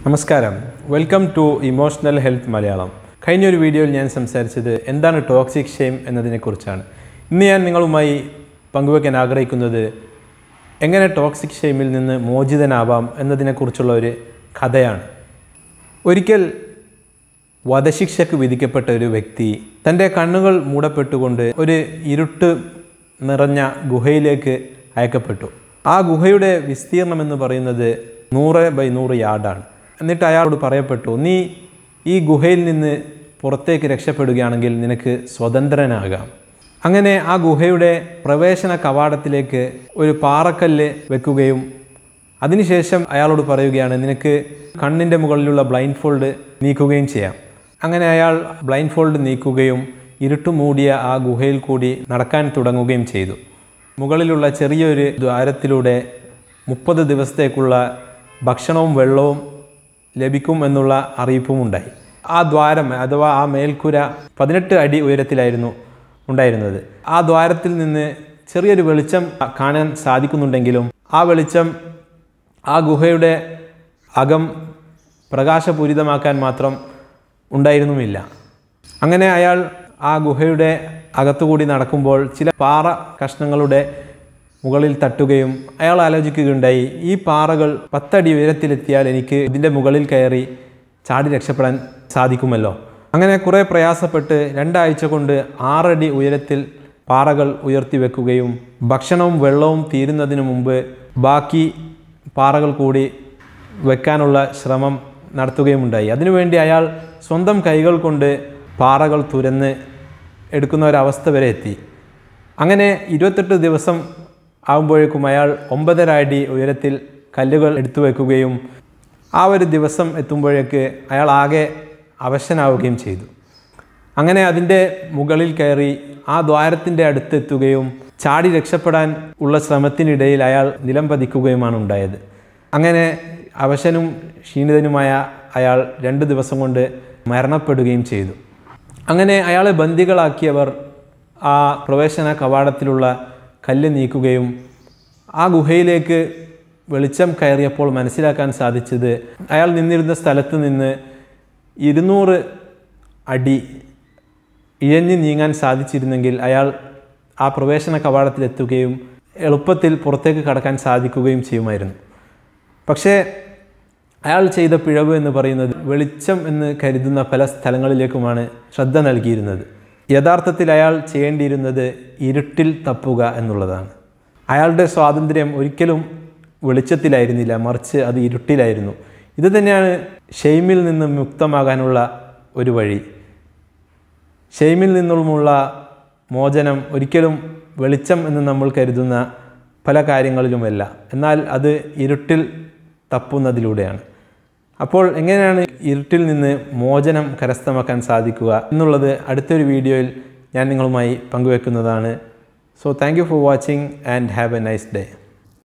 നമസ്കാരം welcome to emotional health Malayalam കഴിഞ്ഞൊരു വീഡിയോയിൽ ഞാൻ സംസാരിച്ചത് എന്താണ് ടോക്സിക് ഷെയിം എന്നതിനെക്കുറിച്ചാണ് ഇന്ന് ഞാൻ നിങ്ങളുമായി പങ്കുവയ്ക്കാൻ ആഗ്രഹിക്കുന്നത് എങ്ങനെ ടോക്സിക് ഷെയിമിൽ നിന്ന് മോചിതനാവാം എന്നതിനെക്കുറിച്ചുള്ള ഒരു കഥയാണ് ഒരിക്കൽ വധശിക്ഷയ്ക്ക് വിധിക്കപ്പെട്ട ഒരു വ്യക്തി തൻ്റെ കണ്ണുകൾ മൂടപ്പെട്ടുകൊണ്ട് ഒരു ഇരുട്ട് നിറഞ്ഞ ഗുഹയിലേക്ക് അയക്കപ്പെട്ടു ആ ഗുഹയുടെ വിസ്തീർണം എന്ന് പറയുന്നത് നൂറ് ബൈ നൂറ് യാർഡാണ് എന്നിട്ട് അയാളോട് പറയപ്പെട്ടു നീ ഈ ഗുഹയിൽ നിന്ന് പുറത്തേക്ക് രക്ഷപ്പെടുകയാണെങ്കിൽ നിനക്ക് സ്വതന്ത്രനാകാം അങ്ങനെ ആ ഗുഹയുടെ പ്രവേശന കവാടത്തിലേക്ക് ഒരു പാറക്കല്ല് വെക്കുകയും അതിനുശേഷം അയാളോട് പറയുകയാണ് നിനക്ക് കണ്ണിൻ്റെ മുകളിലുള്ള ബ്ലൈൻഡ് ഫോൾഡ് നീക്കുകയും ചെയ്യാം അങ്ങനെ അയാൾ ബ്ലൈൻഡ് ഫോൾഡ് നീക്കുകയും ഇരുട്ടു മൂടിയ ആ ഗുഹയിൽ കൂടി നടക്കാൻ തുടങ്ങുകയും ചെയ്തു മുകളിലുള്ള ചെറിയൊരു ദ്വാരത്തിലൂടെ മുപ്പത് ദിവസത്തേക്കുള്ള ഭക്ഷണവും വെള്ളവും ലഭിക്കും എന്നുള്ള അറിയിപ്പും ഉണ്ടായി ആ ദ്വാരം അഥവാ ആ മേൽക്കുര പതിനെട്ട് അടി ഉയരത്തിലായിരുന്നു ഉണ്ടായിരുന്നത് ആ ദ്വാരത്തിൽ നിന്ന് ചെറിയൊരു വെളിച്ചം കാണാൻ സാധിക്കുന്നുണ്ടെങ്കിലും ആ വെളിച്ചം ആ ഗുഹയുടെ അകം പ്രകാശപൂരിതമാക്കാൻ മാത്രം ഉണ്ടായിരുന്നുമില്ല അങ്ങനെ അയാൾ ആ ഗുഹയുടെ അകത്തുകൂടി നടക്കുമ്പോൾ ചില പാറ കഷ്ണങ്ങളുടെ മുകളിൽ തട്ടുകയും അയാൾ ആലോചിക്കുകയുണ്ടായി ഈ പാറകൾ പത്തടി ഉയരത്തിലെത്തിയാൽ എനിക്ക് ഇതിൻ്റെ മുകളിൽ കയറി ചാടി രക്ഷപ്പെടാൻ സാധിക്കുമല്ലോ അങ്ങനെ കുറേ പ്രയാസപ്പെട്ട് രണ്ടാഴ്ച കൊണ്ട് ആറടി ഉയരത്തിൽ പാറകൾ ഉയർത്തി വെക്കുകയും ഭക്ഷണവും വെള്ളവും തീരുന്നതിന് മുമ്പ് ബാക്കി പാറകൾ കൂടി വെക്കാനുള്ള ശ്രമം നടത്തുകയുമുണ്ടായി അതിനുവേണ്ടി അയാൾ സ്വന്തം കൈകൾ കൊണ്ട് പാറകൾ തുരന്ന് എടുക്കുന്ന ഒരവസ്ഥ വരെ എത്തി അങ്ങനെ ഇരുപത്തെട്ട് ദിവസം ആകുമ്പോഴേക്കും അയാൾ ഒമ്പതര അടി ഉയരത്തിൽ കല്ലുകൾ എടുത്തു വയ്ക്കുകയും ആ ഒരു ദിവസം എത്തുമ്പോഴേക്ക് അയാൾ ആകെ അവശനാവുകയും ചെയ്തു അങ്ങനെ അതിൻ്റെ മുകളിൽ കയറി ആ ദ്വാരത്തിൻ്റെ അടുത്തെത്തുകയും ചാടി രക്ഷപ്പെടാൻ ഉള്ള ശ്രമത്തിനിടയിൽ അയാൾ നിലം പതിക്കുകയുമാണ് ഉണ്ടായത് അങ്ങനെ അവശനും ക്ഷീണിതനുമായ അയാൾ രണ്ട് ദിവസം കൊണ്ട് മരണപ്പെടുകയും ചെയ്തു അങ്ങനെ അയാളെ ബന്ദികളാക്കിയവർ ആ പ്രവേശന കവാടത്തിലുള്ള കല്ല് നീക്കുകയും ആ ഗുഹയിലേക്ക് വെളിച്ചം കയറിയപ്പോൾ മനസ്സിലാക്കാൻ സാധിച്ചത് അയാൾ നിന്നിരുന്ന സ്ഥലത്ത് നിന്ന് ഇരുന്നൂറ് അടി ഇഴഞ്ഞു നീങ്ങാൻ സാധിച്ചിരുന്നെങ്കിൽ അയാൾ ആ പ്രവേശന കവാടത്തിലെത്തുകയും എളുപ്പത്തിൽ പുറത്തേക്ക് കടക്കാൻ സാധിക്കുകയും ചെയ്യുമായിരുന്നു പക്ഷേ അയാൾ ചെയ്ത പിഴവ് എന്ന് പറയുന്നത് വെളിച്ചം എന്ന് കരുതുന്ന പല സ്ഥലങ്ങളിലേക്കുമാണ് ശ്രദ്ധ നൽകിയിരുന്നത് യഥാർത്ഥത്തിൽ അയാൾ ചെയ്യേണ്ടിയിരുന്നത് ഇരുട്ടിൽ തപ്പുക എന്നുള്ളതാണ് അയാളുടെ സ്വാതന്ത്ര്യം ഒരിക്കലും വെളിച്ചത്തിലായിരുന്നില്ല മറിച്ച് അത് ഇരുട്ടിലായിരുന്നു ഇത് തന്നെയാണ് ഷെയ്മിൽ നിന്ന് മുക്തമാകാനുള്ള ഒരു വഴി ഷെയ്മിൽ നിന്നുമുള്ള മോചനം ഒരിക്കലും വെളിച്ചം എന്ന് നമ്മൾ കരുതുന്ന പല കാര്യങ്ങളിലുമല്ല എന്നാൽ അത് ഇരുട്ടിൽ തപ്പുന്നതിലൂടെയാണ് അപ്പോൾ എങ്ങനെയാണ് ഇരുട്ടിൽ നിന്ന് മോചനം കരസ്ഥമാക്കാൻ സാധിക്കുക എന്നുള്ളത് അടുത്തൊരു വീഡിയോയിൽ ഞാൻ നിങ്ങളുമായി പങ്കുവെക്കുന്നതാണ് so thank you for watching and have a nice day